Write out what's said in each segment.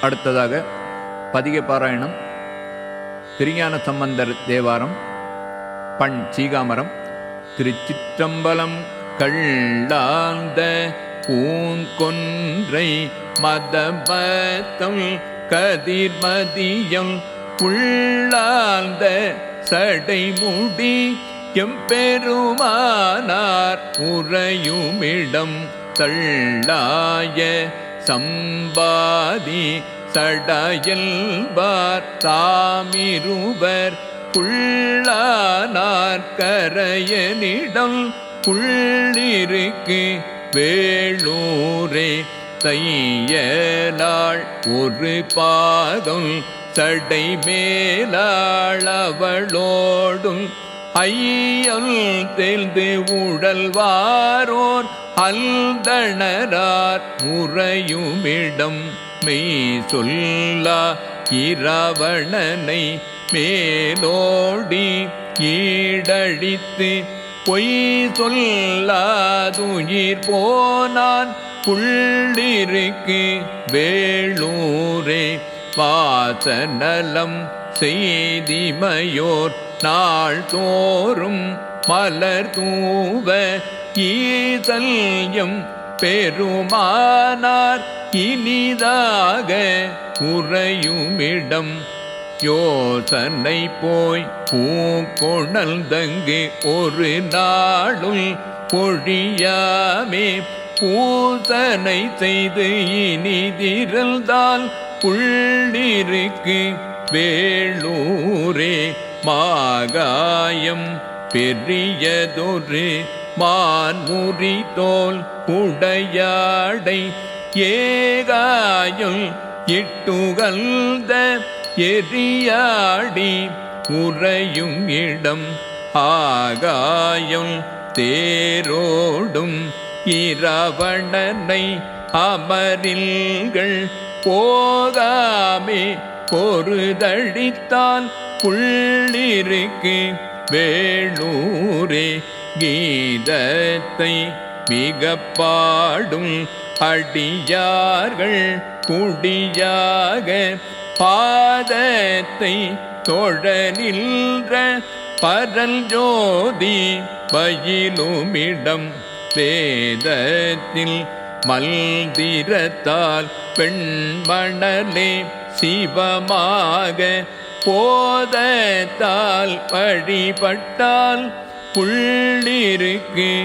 அடுத்ததாக பதிக பாராயணம் திருஞான சம்பந்தர் தேவாரம் பண் சீகாமரம் திருச்சிற்றம்பலம் கள்ளாந்த பூங்கொன்றை மதபத்தம் கதிர்மதியம் உள்ளார்ந்த சடைமுடி எம்பெருமானார் உறையுமிடம் தள்ளாய சம்பாதி சடையல்பார் தாமிருவர் புள்ளானார் கரையனிடம் புள்ளிருக்கு வேளூரே தையலாள் ஒரு பாகம் சடை மேலாளவளோடும் ஐயல் தேர்ந்து உடல்வாரோர் அல்தணரார் முறையுமிடம் மெய் சொல்லா இரவணனை மேலோடி ஈடழித்து பொய் சொல்லாதுயிர் போனான் புள்ளிருக்கு வேளூரே வாசநலம் செய்திமையோர் நாள் தோறும் மலர் தூவ ஈசல்யம் பெருமானார் இனிதாக உறையுமிடம் யோசனை போய் பூக்கொணல் தங்கு ஒரு நாளும் பொழியாமே பூசனை செய்து இனிதிருந்தால் புள்ளிருக்கு வேளூரே மாகாயம் பெரியதொரு மான்முறி தோல் உடையாடை ஏகாயம் இட்டுகழ்ந்த எரியாடி உறையும் இடம் ஆகாயம் தேரோடும் இரவணனை அமரில்கள் போகாமே பொறுதழித்தால் புள்ளிருக்கு வேளூரே கீதத்தை மிக பாடும் அடியார்கள் குடியாக பாதத்தை தொழ நின்ற பரல் ஜோதி பயிலுமிடம் வேதத்தில் மல்திரத்தால் பெண்மணலே சிவமாக போதத்தால் வழிபட்டால் புள்ளிருக்கு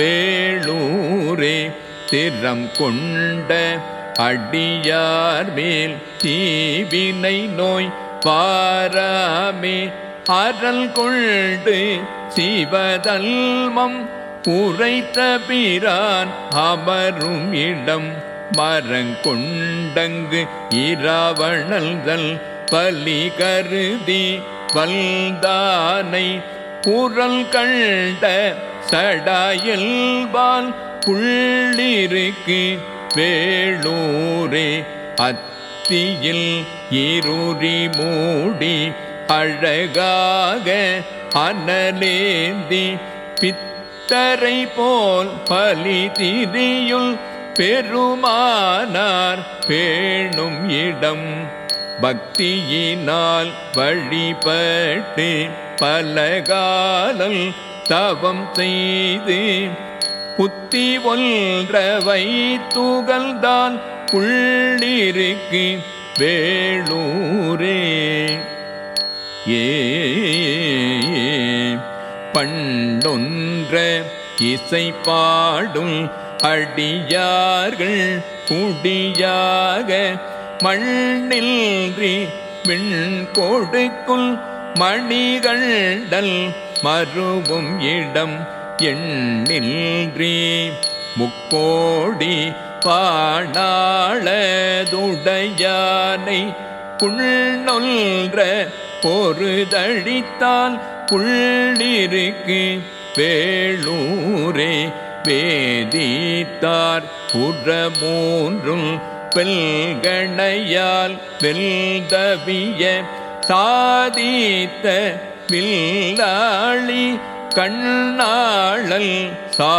வேளூரே திறம் கொண்ட அடியார் மேல் தீவினை நோய் பாராமே அறல் கொண்டு சிவதல்மம் உரைத்த பிரான் அமரும் இடம் மரங்கொண்டங்கு இரவணல்தல் பலி கருதி வல்தானை குரல் கண்ட சடாயல்பால் புள்ளிருக்கு வேளூரே அத்தியில் இருறி மூடி அழகாக அனலேந்தி பித்தரை போல் பலி திதியுள் பெருமானார் பேணும் இடம் பக்தியினால் வழிபட்டு பலகாலம் தவம் செய்து புத்தி ஒன்றவை துகள்தான் புள்ளிருக்கு வேளூரே ஏ பண்டொன்ற இசை பாடும் அடியார்கள் குடியாக மண்ணில்றி விண் கொடுக்குள் மணிகண்டல் மருவும் இடம் எண்ணில்றி முக்கோடி பாடாளதுடையானை புண்ணொல்ற பொறுதழித்தால் புள்ளிருக்கு வேளூரே வேதித்தார் புறமூன்றும் வெல்கணையால் வெல்தவிய சாதித்த வில்லாளி கண்ணாளல்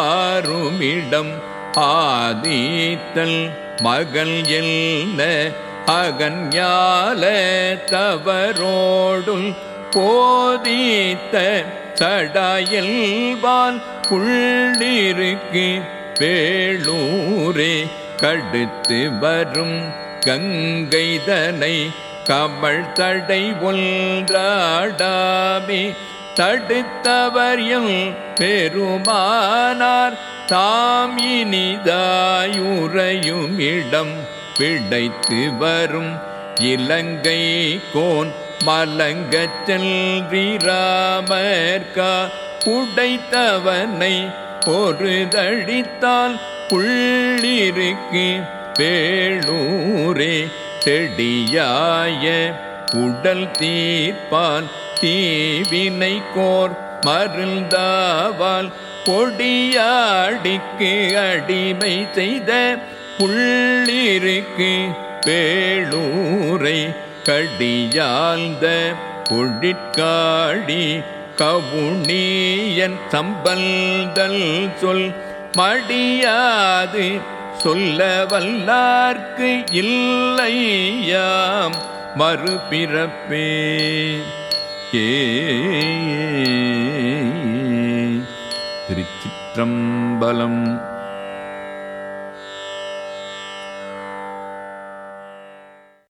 சாருமிடம் ஆதித்தல் மகள் என்ன அகன்யால தவரோடுள் போதித்த சடாயல்வால் புள்ளிருக்கு பேளூரே கடுத்து வரும் கங்கைதனை கமழ் தடை ஒன்றாடாமே தடுத்தவர் எம் பெருமானார் தாம் இனிதாயுறையும் இடம் பிடைத்து வரும் இலங்கை கோன் மலங்கச் செல்றிராமர்கா உடைத்தவனை பொறுதழித்தால் புள்ளிருக்கு பேளூரே செடியாய உடல் தீர்ப்பான் தீவினை கோர் மருந்தாவால் பொடியாடிக்கு அடிமை செய்த புள்ளிருக்கு பேளூரை கடியாழ்ந்த பொழிற்காடி கவுனியன் சம்பல்தல் சொல் மடியாது சொல்ல வல்லார்க்கு இல்லையாம் மறுபிறப்பே ஏ திருச்சிற்றம்பலம்